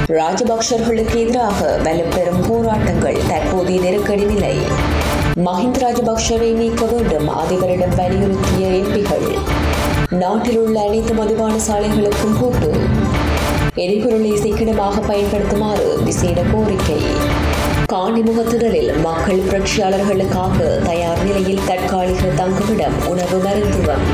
ராஜபக்சர்களுக்கு எதிராக வலுப்பெறும் போராட்டங்கள் தற்போதைய நெருக்கடி நிலை மஹிந்த ராஜபக்சவை நீக்க வேண்டும் அதிபரிடம் வலியுறுத்திய எம்பிகள் நாட்டில் உள்ள அனைத்து மதுபான சாலைகளுக்கும் பூட்டு எரிபொருளை சிக்கனமாக பயன்படுத்துமாறு விசேட கோரிக்கை காணிமுகத்திடலில் மக்கள் புரட்சியாளர்களுக்காக தயார் நிலையில் தற்காலிக தங்குமிடம் உணவு மருத்துவம்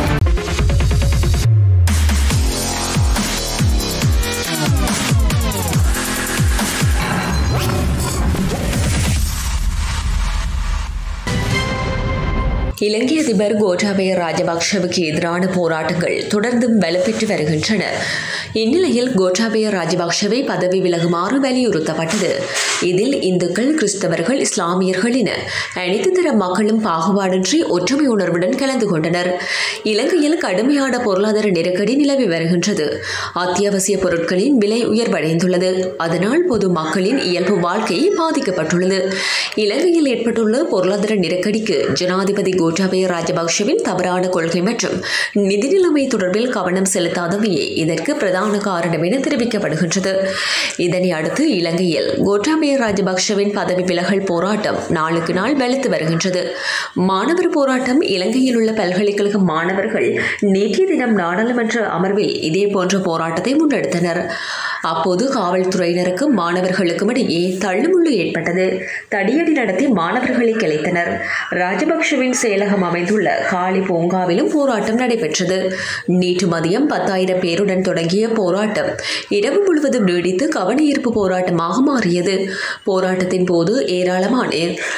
இலங்கை அதிபர் கோட்டாபய ராஜபக்ஷவுக்கு எதிரான போராட்டங்கள் தொடர்ந்தும் வலுப்பெற்று வருகின்றன இந்நிலையில் கோட்டாபய ராஜபக்ஷவை பதவி விலகுமாறு வலியுறுத்தப்பட்டது இதில் இந்துக்கள் கிறிஸ்தவர்கள் இஸ்லாமியர்கள் என அனைத்து தர மக்களும் பாகுபாடின்றி ஒற்றுமை உணர்வுடன் கலந்து கொண்டனர் இலங்கையில் கடுமையான பொருளாதார நெருக்கடி நிலவி வருகின்றது அத்தியாவசிய பொருட்களின் விலை உயர்வடைந்துள்ளது அதனால் பொது மக்களின் இயல்பு வாழ்க்கை பாதிக்கப்பட்டுள்ளது இலங்கையில் ஏற்பட்டுள்ள பொருளாதார நெருக்கடிக்கு ஜனாதிபதி கோட்டாபய ராஜபக்ஷவின் தவறான கொள்கை மற்றும் நிதி நிலைமை தொடர்பில் கவனம் செலுத்தாதவையே இதற்கு பிரதான காரணம் என தெரிவிக்கப்படுகின்றது இதனை அடுத்து இலங்கையில் கோட்டாபய ராஜபக்ஷவின் பதவி விலகல் போராட்டம் நாளுக்கு நாள் வலுத்து வருகின்றது மாணவர் போராட்டம் இலங்கையில் உள்ள பல்கலைக்கழக மாணவர்கள் நேற்றைய தினம் நாடாளுமன்ற அமர்வில் இதே போன்ற போராட்டத்தை முன்னெடுத்தனர் அப்போது காவல்துறையினருக்கும் மாணவர்களுக்கும் இடையே தள்ளுமுள்ளு ஏற்பட்டது தடியடி நடத்தி மாணவர்களை கிளைத்தனர் ராஜபக்ஷவின் செயலகம் அமைந்துள்ள காளி பூங்காவிலும் போராட்டம் நடைபெற்றது நேற்று மதியம் பத்தாயிரம் பேருடன் தொடங்கிய போராட்டம் இரவு முழுவதும் நீடித்து கவனஈர்ப்பு போராட்டமாக மாறியது போராட்டத்தின் போது ஏராளமான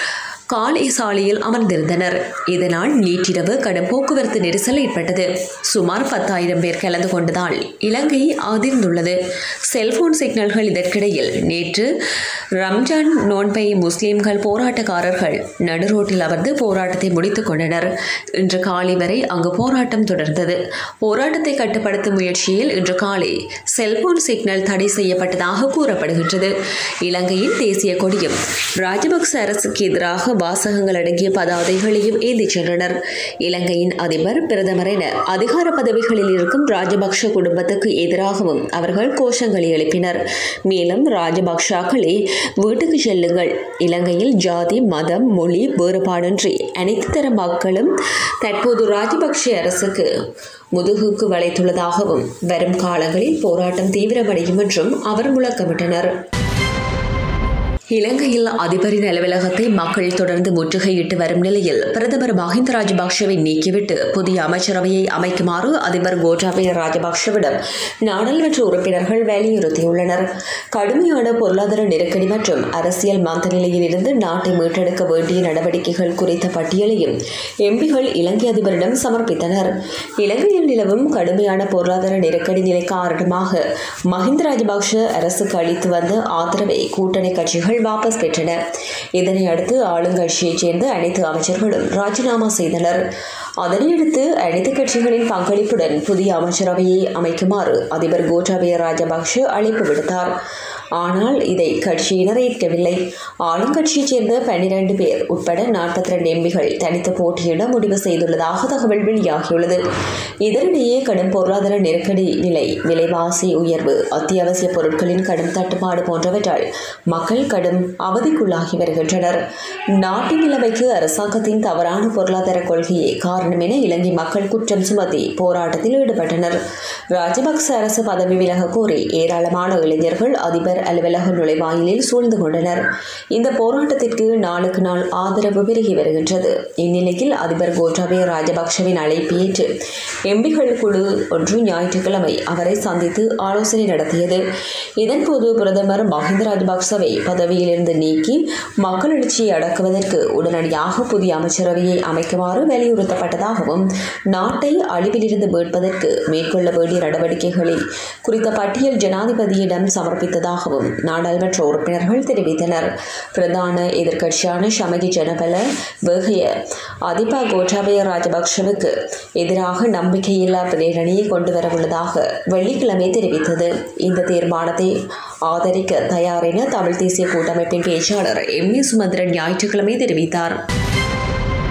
காலை சாலையில் அமர்ந்திருந்தனர் இதனால் நேற்றிரவு கடும் போக்குவரத்து நெரிசல் ஏற்பட்டது சுமார் பத்தாயிரம் பேர் கலந்து கொண்டதால் இலங்கை அதிர்ந்துள்ளது செல்போன் சிக்னல்கள் இதற்கிடையில் நேற்று ரம்ஜான் நோன்பை முஸ்லிம்கள் போராட்டக்காரர்கள் நடுரோட்டில் அமர்ந்து போராட்டத்தை முடித்துக் கொண்டனர் இன்று காலை வரை அங்கு போராட்டம் தொடர்ந்தது போராட்டத்தை கட்டுப்படுத்தும் முயற்சியில் இன்று காலை செல்போன் சிக்னல் தடை செய்யப்பட்டதாக கூறப்படுகின்றது இலங்கையின் தேசிய கொடியும் ராஜபக்ச அரசுக்கு எதிராக வாசகங்கள் அடங்கிய பதாதைகளையும் ஏந்திச் சென்றனர் இலங்கையின் அதிபர் பிரதமர் என அதிகார பதவிகளில் இருக்கும் ராஜபக்ஷ குடும்பத்துக்கு எதிராகவும் அவர்கள் கோஷங்களை எழுப்பினர் மேலும் ராஜபக்ஷாக்களே வீட்டுக்கு செல்லுங்கள் இலங்கையில் ஜாதி மதம் மொழி வேறுபாடின்றி அனைத்து தர மக்களும் தற்போது ராஜபக்ஷ அரசுக்கு முதுகுக்கு வளைத்துள்ளதாகவும் வரும் காலங்களில் போராட்டம் தீவிரமடையும் என்றும் அவர் முழக்கமிட்டனர் இலங்கையில் அதிபரின் அலுவலகத்தை மக்கள் தொடர்ந்து முற்றுகையிட்டு வரும் நிலையில் பிரதமர் மஹிந்த ராஜபக்ஷவை நீக்கிவிட்டு புதிய அமைச்சரவையை அமைக்குமாறு அதிபர் கோட்டாபய ராஜபக்ஷவிடம் நாடாளுமன்ற உறுப்பினர்கள் வலியுறுத்தியுள்ளனர் கடுமையான பொருளாதார நெருக்கடி மற்றும் அரசியல் மந்த நிலையில் இருந்து நாட்டை மீட்டெடுக்க வேண்டிய நடவடிக்கைகள் குறித்த பட்டியலையும் எம்பிகள் இலங்கை அதிபரிடம் சமர்ப்பித்தனர் இலங்கையில் நிலவும் கடுமையான பொருளாதார நெருக்கடி நிலை காரணமாக மஹிந்த ராஜபக்ஷ அரசுக்கு அளித்து வந்த ஆதரவை கூட்டணி கட்சிகள் வாபஸ் பெற்றன இதனை அடுத்து ஆளுங்கட்சியைச் சேர்ந்த அனைத்து அமைச்சர்களும் ராஜினாமா செய்தனர் அதனையடுத்து அனைத்து கட்சிகளின் பங்களிப்புடன் புதிய அமைச்சரவையை அமைக்குமாறு அதிபர் கோட்டாபய ராஜபக்ஷ அழைப்பு விடுத்தார் ஆனால் இதை கட்சியினர் ஏற்கவில்லை ஆளுங்கட்சியைச் சேர்ந்த பன்னிரண்டு பேர் உட்பட நாற்பத்தி ரெண்டு எம்பிகள் தனித்து போட்டியிட முடிவு செய்துள்ளதாக தகவல் வெளியாகியுள்ளது இதனிடையே கடும் பொருளாதார நெருக்கடி நிலை விலைவாசி உயர்வு அத்தியாவசிய பொருட்களின் கடும் தட்டுப்பாடு போன்றவற்றால் மக்கள் கடும் அவதிக்குள்ளாகி வருகின்றனர் நாட்டின் நிலைமைக்கு அரசாங்கத்தின் தவறான பொருளாதார கொள்கையே காரணம் என இலங்கை மக்கள் குற்றம் சுமத்தி போராட்டத்தில் ஈடுபட்டனர் ராஜபக்ச அரசு பதவி விலக கோரி ஏராளமான இளைஞர்கள் அதிபர் அலுவலக நுழைவாயிலில் சூழ்ந்து கொண்டனர் இந்த போராட்டத்திற்கு நாளுக்கு நாள் ஆதரவு பெருகி வருகின்றது இந்நிலையில் அதிபர் கோட்டாபய ராஜபக்ஷவின் அழைப்பு ஏற்று எம்பிகள் குழு ஒன்று ஞாயிற்றுக்கிழமை அவரை சந்தித்து ஆலோசனை நடத்தியது இதன்போது பிரதமர் மஹிந்த ராஜபக்சவை பதவியிலிருந்து நீக்கி மக்கள் எழுச்சியை அடக்குவதற்கு உடனடியாக புதிய அமைச்சரவையை அமைக்குமாறு வலியுறுத்தப்பட்டதாகவும் நாட்டை அழிவிலிருந்து மீட்பதற்கு மேற்கொள்ள வேண்டிய நடவடிக்கைகளில் குறித்த பட்டியல் ஜனாதிபதியிடம் சமர்ப்பித்ததாகவும் நாடாளுமன்ற உறுப்பினர்கள் தெரிவித்தனர் பிரதான எதிர்க்கட்சியான ஷமகி ஜனபல வெகிய அதிபா கோட்டாபய ராஜபக்ஷவுக்கு எதிராக நம்பிக்கையில்லா பிரேரணையை கொண்டு வரவுள்ளதாக வெள்ளிக்கிழமை தெரிவித்தது இந்த தீர்மானத்தை ஆதரிக்க தயார் என தமிழ் தேசிய கூட்டமைப்பின் பேச்சாளர் எம் ஏ சுமந்திரன் ஞாயிற்றுக்கிழமை தெரிவித்தார்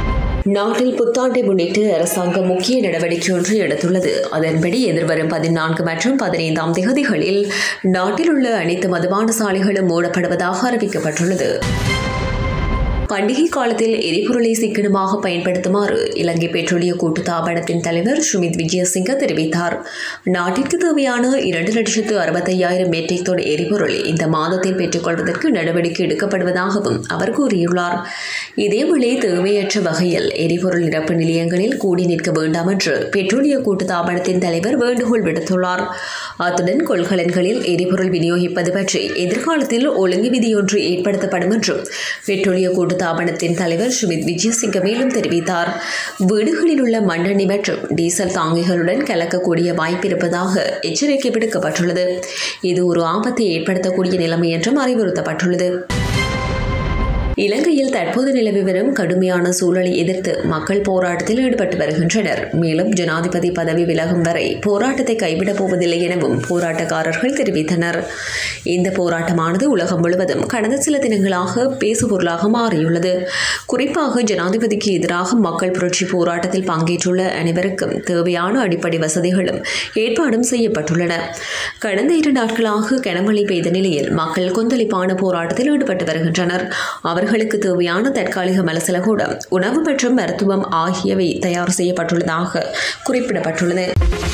நாட்டில் புத்தாண்டை முன்னிட்டு அரசாங்கம் முக்கிய நடவடிக்கை ஒன்று எடுத்துள்ளது அதன்படி எதிர்வரும் பதினான்கு மற்றும் பதினைந்தாம் திகதிகளில் நாட்டில் உள்ள அனைத்து மதுபான சாலைகளும் மூடப்படுவதாக அறிவிக்கப்பட்டுள்ளது பண்டிகை காலத்தில் எரிபொருளை சிக்கனமாக பயன்படுத்துமாறு இலங்கை பெட்ரோலிய கூட்டுத்தாபனத்தின் தலைவர் சுமித் விஜயசிங்க தெரிவித்தார் நாட்டிற்கு தேவையான இரண்டு லட்சத்து அறுபத்தையாயிரம் மெட்ரிக் டன் எரிபொருளை இந்த மாதத்தில் பெற்றுக்கொள்வதற்கு நடவடிக்கை எடுக்கப்படுவதாகவும் அவர் கூறியுள்ளார் இதேவேளை தேவையற்ற வகையில் எரிபொருள் நிரப்பு நிலையங்களில் கூடி நிற்க வேண்டாம் என்று பெட்ரோலிய கூட்டுத்தாபனத்தின் தலைவர் வேண்டுகோள் விடுத்துள்ளார் அத்துடன் கொள்கலன்களில் எரிபொருள் விநியோகிப்பது பற்றி எதிர்காலத்தில் ஒழுங்கு விதியொன்று ஏற்படுத்தப்படும் என்றும் பெட்ரோலிய கூட்டு தாபனத்தின் தலைவர் சுமித் விஜயசிங்க மேலும் தெரிவித்தார் வீடுகளில் உள்ள மண்ணெண்ணெய் மற்றும் டீசல் தாங்கிகளுடன் கலக்கக்கூடிய வாய்ப்பு இருப்பதாக எச்சரிக்கை விடுக்கப்பட்டுள்ளது இது ஒரு ஆபத்தை ஏற்படுத்தக்கூடிய நிலைமை என்றும் அறிவுறுத்தப்பட்டுள்ளது இலங்கையில் தற்போது நிலவி வரும் கடுமையான சூழலை எதிர்த்து மக்கள் போராட்டத்தில் ஈடுபட்டு வருகின்றனர் மேலும் ஜனாதிபதி பதவி விலகும் வரை போராட்டத்தை கைவிடப் போவதில்லை எனவும் போராட்டக்காரர்கள் தெரிவித்தனர் இந்த போராட்டமானது உலகம் முழுவதும் கடந்த சில தினங்களாக பேசுபொருளாக மாறியுள்ளது குறிப்பாக ஜனாதிபதிக்கு எதிராக மக்கள் புரட்சி போராட்டத்தில் பங்கேற்றுள்ள அனைவருக்கும் தேவையான அடிப்படை வசதிகளும் ஏற்பாடும் செய்யப்பட்டுள்ளன கடந்த இரு நாட்களாக கனமழை பெய்த நிலையில் மக்கள் கொந்தளிப்பான போராட்டத்தில் ஈடுபட்டு வருகின்றனர் அவர்களுக்கு தேவையான தற்காலிக மலசலகூடம் உணவு மற்றும் மருத்துவம் ஆகியவை தயார் செய்யப்பட்டுள்ளதாக குறிப்பிடப்பட்டுள்ளது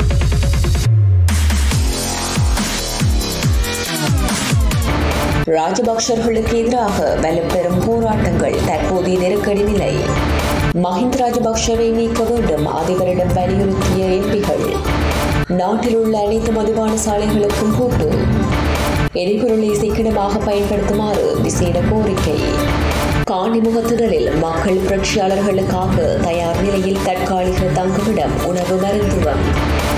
ராஜபக்சர்களுக்கு எதிராக வலுப்பெறும் போராட்டங்கள் தற்போதைய நெருக்கடி நிலை மஹிந்த ராஜபக்சவை நீக்க வேண்டும் அதிபரிடம் வலியுறுத்திய எம்பிகள் நாட்டில் உள்ள அனைத்து மதுபான சாலைகளுக்கும் பூட்டு எரிபொருளை சிக்கனமாக பயன்படுத்துமாறு விசேட கோரிக்கை காணிமுகத்திடலில் மக்கள் புரட்சியாளர்களுக்காக தயார் நிலையில் தற்காலிக தங்குமிடம் உணவு மருத்துவம்